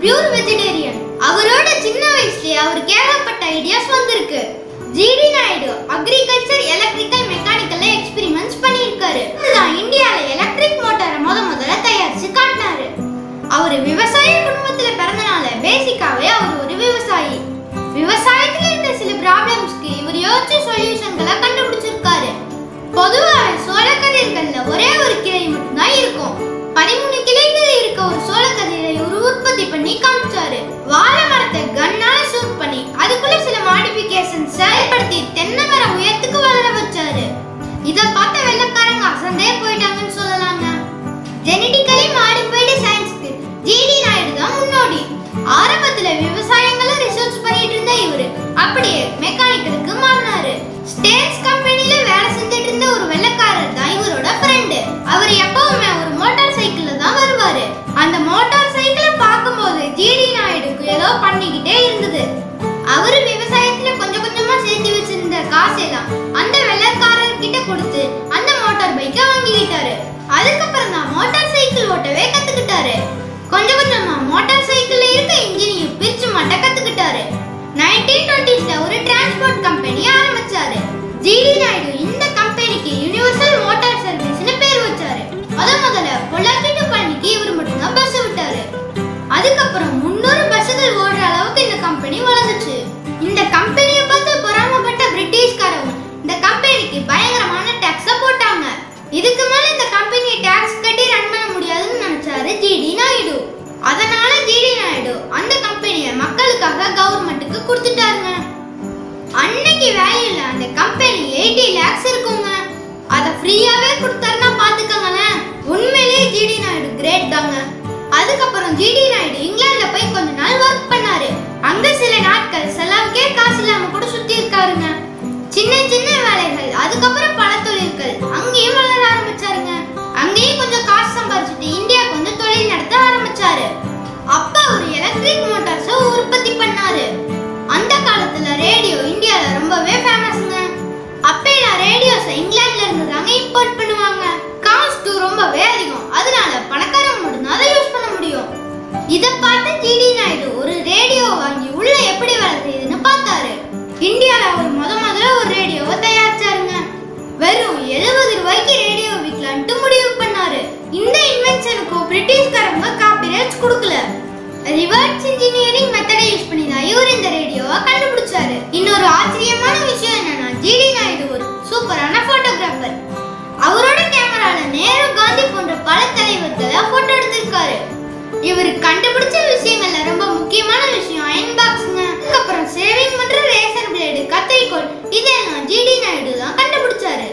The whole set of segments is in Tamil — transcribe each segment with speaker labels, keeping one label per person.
Speaker 1: பியூர் வெஜிடேரியன் அவரோட சின்ன வயசுலயே அவருக்கு ஏகப்பட்ட ஐடியாஸ் வந்திருக்கு ஜிடி நாயுடு அக்ரிகல்ச்சர் எலக்ட்ரிக்கல் மெக்கானிக்கல்ல எக்ஸ்பெரிமெண்ட்ஸ் பண்ணியிருக்காரு இதுதான் இந்தியால எலக்ட்ரிக் மோட்டாரை முத முதல்ல தயாரிச்சு காட்டினாரு அவர் விவசாய குடும்பத்துல பிறந்தனால பேசிக்காவே அவர் ஒரு விவசாயி விவசாயத்துல இருந்த சில ப்ராப்ளம்ஸ்க்கு இவர் யோசிச்சு சொல்யூஷன்களை கண்டுபிடிச்சிருக்காரு பொதுவாக சோளக்கதிர்கள்ல ஒரே ஒரு கிளை மட்டும்தான் இருக்கும் பதிமூணு கிளைகள் இருக்க ஒரு சோளக்கதிரை இவர் உற்பத்தி பண்ணி காமிச்சாரு வாழை மரத்தை கன்னால சூட் பண்ணி அதுக்குள்ள சில மாடிஃபிகேஷன் செயல்படுத்தி தென்னை மரம் உயரத்துக்கு வளர வச்சாரு இத பார்த்த வெள்ளக்காரங்க அசந்தே போயிட்டாங்கன்னு சொல்லலாங்க ஜெனடிக்கலி மாடிஃபைடு சயின்ஸ்க்கு ஜிடி நாயுடு தான் முன்னோடி ஆரம்பத்துல விவசாயங்கள ரிசர்ச் பண்ணிட்டு இருந்த இவரு அப்படியே மெக்கானிக்கலுக்கு மாறினாரு ஸ்டேட்ஸ் கம்பெனில வேலை செஞ்சுட்டு இருந்த ஒரு வெள்ளக்காரர் தான் இவரோட ஃப்ரெண்டு அவர் எப்பவுமே ஒரு மோட்டார் சைக்கிள்ல தான் வருவாரு அந்த மோட்டார் சைக்கிளை பார்க்கும்போது ஜிடி நாயுடுக்கு ஏதோ பண்ணிக்கிட்டே இருந்தது அவரு விவசாயத்துல கொஞ்சம் கொஞ்சமா சேர்த்து வச்சிருந்த காசெல்லாம் அந்த வெள்ளக்காரர் கிட்ட கொடுத்து அந்த மோட்டார் பைக்கை வாங்கிக்கிட்டாரு அதுக்கப்புறம் தான் மோட்டார் சைக்கிள் ஓட்டவே கத்துக்கிட்டாரு கொஞ்சம் கொஞ்சமா மோட்டார் சைக்கிள்ல இருக்க இன்ஜினையும் பிரிச்சு மாட்ட கத்துக்கிட்டாரு நைன்டீன் டுவெண்ட்டிஸ்ல ஒரு டிரான்ஸ்போர்ட் கம்பெனி ஆரம்பிச்சாரு ஜிடி நாயுடு இந்த கம்பெனிக்கு யுனிவர்சல் மோட்டார் சர்வீஸ்னு பேர் வச்சாரு முத முதல்ல பொள்ளாச்சி டு பழனிக்கு இவர் மட்டும்தான் பஸ் விட்டாரு அதுக்கப்புறம் முன்னூறு பஸ்ஸுகள் ஓடுற அளவுக்கு இந்த கம்பெனி வளர்ந்துச்சு இந்த கம்பெனியை பார்த்து பொறாமப்பட்ட பிரிட்டிஷ்காரங்க இந்த கம்பெனிக்கு பயங்கரமான டாக்ஸ போட்டாங்க இதுக்கு மேல இந்த கம்பெனியை டாக்ஸ் கட்டி ரன் பண்ண முடியாதுன்னு நினைச்சாரு ஜிடி நாயுடு அதனால ஜிடி நாயுடு அந்த கம்பெனியை மக்களுக்காக கவர்மெண்ட்டுக்கு கொடுத்துட்டாருங்க அன்னைக்கு வேல்யூல அந்த கம்பெனி எயிட்டி லேக்ஸ் இருக்குங்க அத ஃப்ரீயாவே கொடுத்தாருன்னா பாத்துக்கோங்களேன் உண்மையிலேயே ஜிடி நாயுடு கிரேட் தாங்க அதுக்கப்புறம் ஜிடி நாயுடு இங்கிலாந்துல போய் கொஞ்ச நாள் ஒர்க் பண்ணாரு அங்க சில நாட்கள் செலவுக்கே காசு இல்லாம கூட சுத்தி இருக்காருங்க சின்ன சின்ன வேலைகள் அதுக்கப்புறம் பல தொழில்கள் அங்கேயும் வளர ஆரம்பிச்சாருங்க அங்கேயும் கொஞ்சம் காசு சம்பாரிச்சுட்டு இந்தியாவுக்கு வந்து தொழில் நடத்த ஆரம்பிச்சாரு அப்ப ஒரு எலக்ட்ரிக் மோட்டார்ஸ உற்பத்தி பண்ணாரு அந்த காலத்துல ரேடியோ இந்தியால ரொம்பவே ஃபேமஸ்ங்க அப்பெல்லாம் ரேடியோஸை இங்கிலாந்துல இருந்து தாங்க இம்போர்ட் பண்ணுவாங்க காஸ்ட் ரொம்பவே அதிகம் அதனால பணக்காரங்க மட்டும்தான் அதை யூஸ் பண்ண முடியும் இத பார்த்து ஜிடி நாயுடு ஒரு ரேடியோ வாங்கி உள்ள எப்படி வேலை செய்யுதுன்னு பார்த்தாரு இந்தியால அவர் முத முதல்ல ஒரு ரேடியோவை தயாரிச்சாருங்க வெறும் எழுபது ரூபாய்க்கு ரேடியோ விற்கலான்ட்டு முடிவு பண்ணாரு இந்த இன்வென்ஷனுக்கு பிரிட்டிஷ்காரங்க காப்பிரைட்ஸ் கொடுக்கல ரிவர்ஸ் இன்ஜினியரிங் மெத்தடை யூஸ் பண்ணி தான் இவர் இந்த ரேடியோவை கண்டுபிடிச்சாரு இன்னொரு ஆச்சரியமான விஷயம் என்னன்னா ஜிடி நாயுடு ஒரு சூப்பரான போட்டோகிராஃபர் அவரோட கேமரால நேரு காந்தி போன்ற பல தலைவர்களை போட்டோ எடுத்திருக்காரு இவர் கண்டுபிடிச்ச விஷயங்கள்ல ரொம்ப முக்கியமான விஷயம் அயன் பாக்ஸ்ங்க அதுக்கப்புறம் சேவிங் பண்ற ரேசர் பிளேடு கத்திரிக்கோல் இதெல்லாம் ஜிடி நாயுடு தான் கண்டுபிடிச்சாரு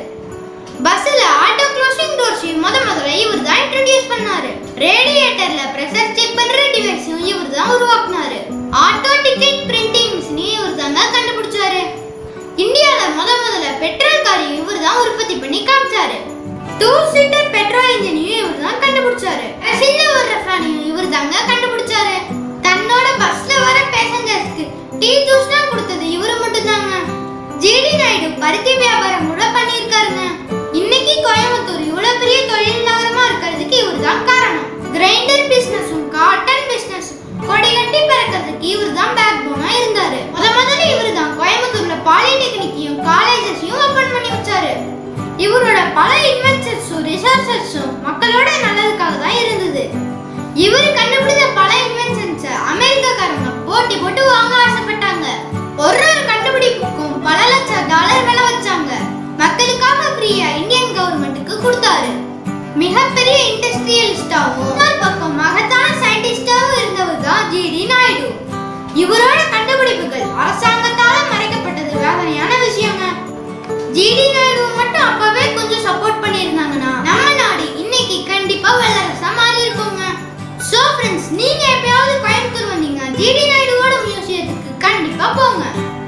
Speaker 1: பஸ்ல ஆட்டோ க்ளோசிங் டோர்ஸையும் முத முதல்ல இவர் தான் இன்ட்ரோடியூஸ் பண்ணாரு ரேடியேட்டர்ல பிரஷர் செக் பண்ற டிவைஸையும் இவர் தான் உருவாக்குனாரு ஆட்டோ டிக்கெட் பிரிண்டிங் மிஷினையும் இவர் தாங்க கண்டுபிடிச்சாரு இந்தியால முத முதல்ல பெட்ரோல் காரையும் இவர் தான் உற்பத்தி பண்ணி காமிச்சாரு டூ சீட்டர் பெட்ரோல் இன்ஜினையும் இவர் தான் கண்டுபிடிச்சாரு சின்ன ஒரு ரஃபானையும் இவர் தாங்க கண்டுபிடிச்சாரு தன்னோட பஸ்ல வர பேசஞ்சர்ஸ்க்கு டீ ஜூஸ்லாம் கொடுத்தது இவரு மட்டும் தாங்க ஜிடி நாயுடு பருத்தி வியாபாரம் கூட பண்ணியிருக்காருங்க இன்னைக்கு கோயம்புத்தூர் இவ்வளவு பெரிய தொழில் நகரமா இருக்கிறதுக்கு இவர் தான் காரணம் கிரைண்டர் பிசினஸும் காட்டன் பிசினஸும் கொடி கட்டி பறக்கிறதுக்கு இவர் தான் பேக் போனா இருந்தாரு முத முதல்ல இவர் தான் கோயம்புத்தூர்ல பாலிடெக்னிக்கையும் காலேஜஸையும் ஓபன் பண்ணி வச்சாரு இவரோட பல இன்வென்ஷன்ஸும் ரிசர்ச்சஸும் மக்களோட நல்லதுக்காக தான் இருந்தது இவர் கண்டுபிடிச்ச பல இன்வென்ஷன்ஸ அமெரிக்காக்காரங்க போட்டி போட்டு வாங்க ஆசைப்பட்டாங்க ஒரு ஒரு கண்டுபிடிப்புக்கும் பல லட்சம் டாலர் விலை வச்சாங்க மக்களுக்காக ஃப்ரீயா இந்தியன் கவர்மெண்ட்டுக்கு கொடுத்தாரு மிகப்பெரிய இண்டஸ்ட்ரியலிஸ்டாவும் இன்னொரு பக்கம் மகத்தான சயின்டிஸ்டாவும் இருந்தவர் தான் ஜிடி நாயுடு இவரோட கண்டுபிடிப்புகள் அரசாங்கத்தால மறைக்கப்பட்டது வேதனையான விஷயங்க ஜிடி நாயுடு மட்டும் அப்பவே கொஞ்சம் சப்போர்ட் பண்ணியிருந்தாங்கன்னா நம்ம நாடு இன்னைக்கு கண்டிப்பா வல்லரசா மாறி இருக்குங்க சோ ஃப்ரெண்ட்ஸ் நீங்க எப்பயாவது கோயம்புத்தூர் வந்தீங்க ஜிடி நாயுடுவோட மியூசியத்துக்கு கண்டிப்பா போங்க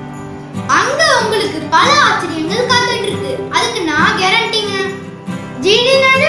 Speaker 1: அங்க உங்களுக்கு பல ஆச்சரியங்கள் காத்துட்டு இருக்கு அதுக்கு நான் கேரண்டிங்க ஜிடி நாயுடு